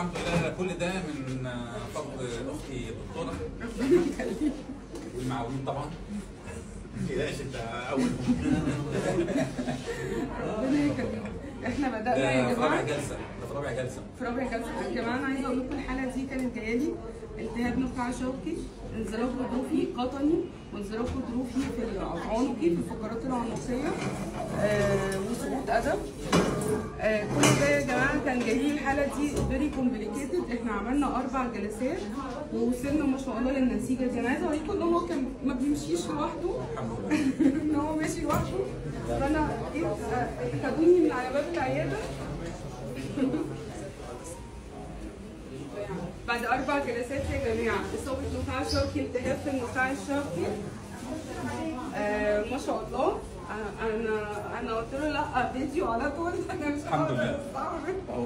الحمد لله كل ده من فضل اختي الدكتوره والمعاونين طبعا ما تقلقش انت اولهم ربنا يكرمك احنا بدأنا ده يا في رابع جماعة جلسه ده في رابع جلسه في رابع جلسة يا جماعة أنا عايزة أقول لكم الحالة دي كانت جاية لي التهاب نخاع شوكي انزلاق غضروفي قطني وانزلاق غضروفي في العنقي في الفقرات العنقية آه وسقوط قدم آه كل ده يا جماعة كان جاي لي الحالة دي فيري كومبليكيتد احنا عملنا أربع جلسات ووصلنا ما شاء الله للنتيجة دي أنا عايزة أوريكم إن هو كان ما بيمشيش لوحده ان هو ماشي لوحده فانا جيت آه، خدوني من على باب العياده بعد اربع جلسات يا جماعه اصابه نخاع شوكي التهاب في النخاع الشوكي آه ما شاء الله آه، انا انا قلت له لا فيديو على طول انا مش الحمد هقدر لله. أستوعب. اهو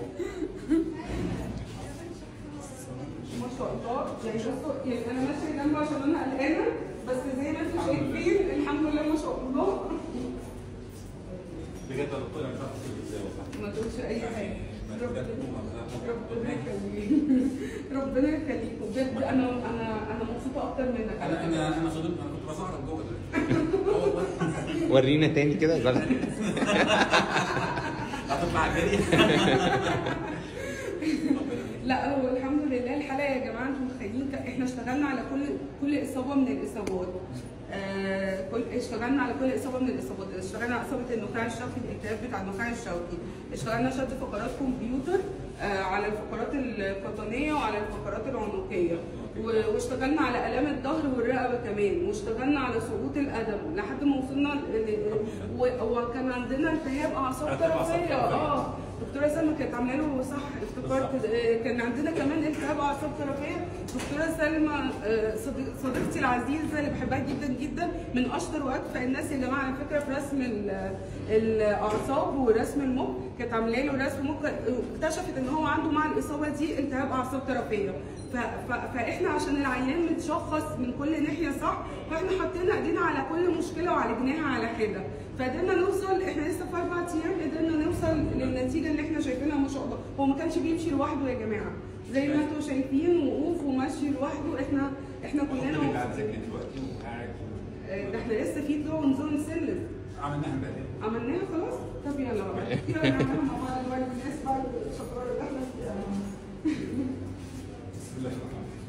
ما شاء الله يعني بصوا يعني انا ماشيه جنبه عشان انا قلقانه بس زي ما انتم شايفين الحمد لله ما شاء الله بجد يا دكتور انا مش عارف أقول ازاي والله ما تقولش اي حاجه بجد ربنا يخليك ربنا يخليك بجد انا انا انا مبسوطه اكتر منك انا انا انا صديق انا كنت بزعرب جوه دلوقتي اه والله ورينا تاني كده بس هتطلع جري لا هو الحمد لله الحلقه يا جماعه انتم متخيلين ك- احنا اشتغلنا على كل كل اصابه من الاصابات آه كل اشتغلنا على كل اصابه من الاصابات اشتغلنا على اصابه النخاع الشوكي الالتهاب بتاع النخاع الشوكي اشتغلنا شد فقرات كمبيوتر آه على الفقرات القطنيه وعلى الفقرات العنقيه و- واشتغلنا على الام الظهر والرقبه كمان واشتغلنا على سقوط القدم لحد ما وصلنا ل- ل- و- وكان عندنا التهاب اعصاب التهاب أعصاب طرفيه طرفية. اه دكتوره سلمى كانت عامله له صح افتكرت آه، كان عندنا كمان التهاب اعصاب طرفيه دكتوره سلمى آه، صديق- صديقتي العزيزه اللي بحبها جدا جدا من اشطر واكفأ الناس يا جماعه على فكره في رسم ال- الاعصاب ورسم المخ كانت عامله له رسم مخ اكتشفت ان هو عنده مع الاصابه دي التهاب اعصاب طرفيه ف- ف- فاحنا عشان العيان متشخص من كل ناحيه صح فاحنا حطينا ايدينا على كل مشكله وعالجناها على حده فقدرنا نوصل احنا لسه في اربع ايام قدرنا نوصل للنتيجه اللي احنا شايفينها ما شاء الله هو ما كانش بيمشي لوحده يا جماعه زي ما انتم شايفين وقوف ومشي لوحده احنا احنا كلنا اللي قاعد مبسوطين. رجلي دلوقتي وقاعد آه، ده احنا لسه في طلوع ونزول سلم عملناها امبارح عملناها خلاص طب يلا بقى يلا نعملها مع بعض دلوقتي الناس بعد الشطاره اللي احنا فيها بسم الله الرحمن الرحيم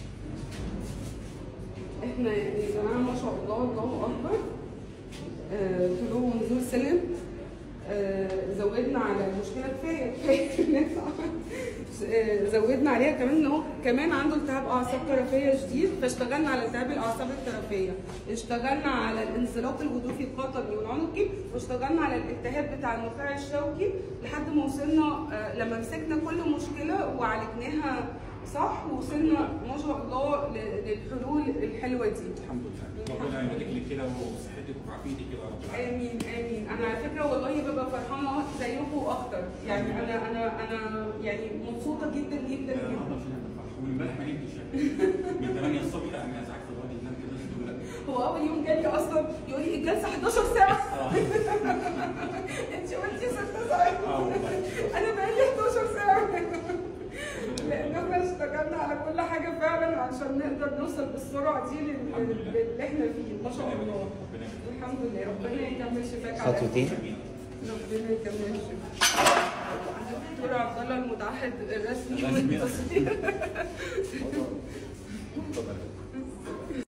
احنا يا جماعه ما شاء الله الله اكبر آه، طلوع ونزول سلم آه، زودنا على المشكله كفايه كفايه الناس آه، زودنا عليها كمان ان هو كمان عنده التهاب اعصاب طرفيه شديد فاشتغلنا على التهاب الاعصاب الطرفيه اشتغلنا على الانزلاق الغضروفي القطني والعنقي واشتغلنا على الالتهاب بتاع النخاع الشوكي لحد ما وصلنا آه، لما مسكنا كل مشكله وعالجناها صح وصلنا ما شاء الله ل- للحلول الحلوه دي الحمد لله ربنا يبارك لك كده وصحتك وعافيتك كده يا رب العالمين امين امين انا على فكره والله ببقى فرحانه زيكم اكتر يعني انا انا انا يعني مبسوطه جدا جدا لا، جدا والله فينا بالفرح. وامبارح ما نمتش من 8 الصبح انا ساعات في الوقت ينام كده قلت له لا هو اول يوم جالي اصلا يقول لي الجلسه 11 ساعه اه انت قلتي 6 ساعات اه والله انا بقالي 11 ساعه لان احنا اشتغلنا على كل حاجه فعلا عشان نقدر نوصل بالسرعه دي لل- الحمد لله. للي احنا فيه ما شاء ربنا يبارك الله لك. ربنا يبارك لك. الحمد لله ربنا يكمل شفاك على خطوتين ربنا يكمل شفاك دكتور عبد الله المتعهد الرسمي والتصوير